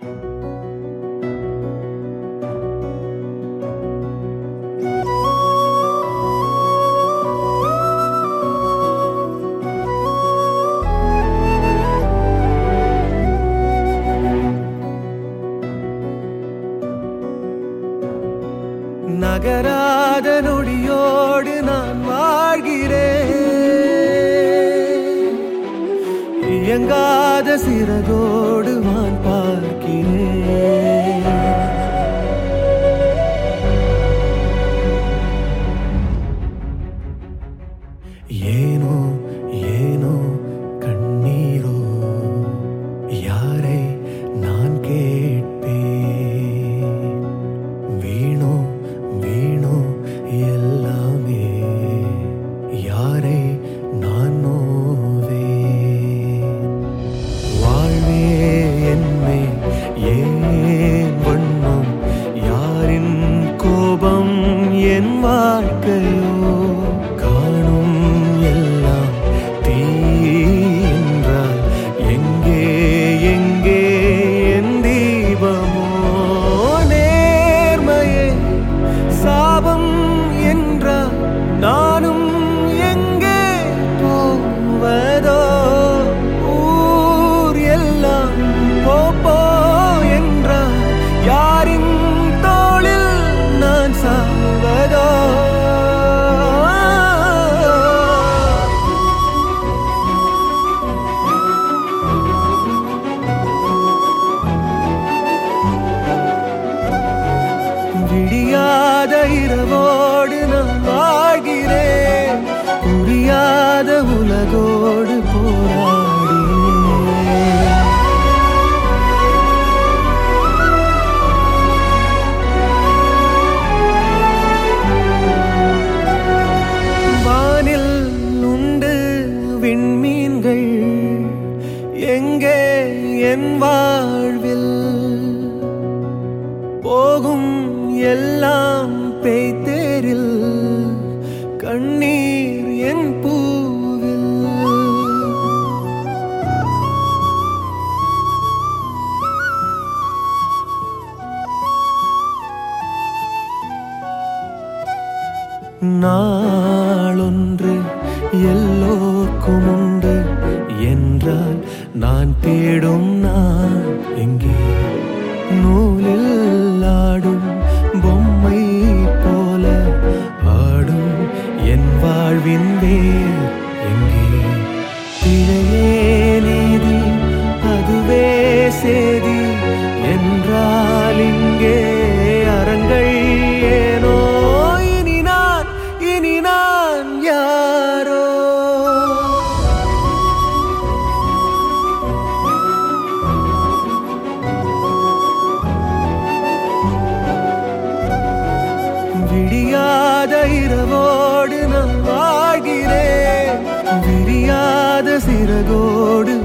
நகராத நொடியோடு நான் வாழ்கிறேன் இயங்காத சிறகோடு நான் பார்க்கிறேன் ஏனோ ஏனோ கண்ணீரோ யாரை நான் கேட்பேன் வீணோ வீணோ எல்லாமே யாரை நான் நோவேன் வாழ்வே என்னை ஏன் வண்ணம் யாரின் கோபம் என் வாழ்க்கையோ காணும் எல்லாம் தீ என்றால் எங்கே எங்கே என் தீபமோ நேர்மையே சாபம் என்றால் நானும் எங்கே போவதோ ஊர் எல்லாம் போ போ என்றால் யாரின் தோளில் நான் சாவதோ விடியாத இரவோடு நான் வாழ்கிறேன் புரியாத உலகோடு போராடினேன் வானில் உண்டு விண்மீன்கள் எங்கே என் வாழ்வில் போகும் எல்லாம் பேய்த்தேரில் கண்ணீர் என் பூவில் நாளொன்று எல்லோர்க்கும் உண்டு என்றால் நான் தேடும் நான் எங்கே நூலில் ஆடும் பொம்மை போல ஆடும் என் வாழ்வின் வேர் எங்கே பிழையே நீதி அதுவே சேதி என்றால் இங்கே அரங்கள் ஏனோ இனி நான் இனி நான் யாரோ விடியாத இரவோடு நான் வாழ்கிறேன் விரியாத சிறகோடு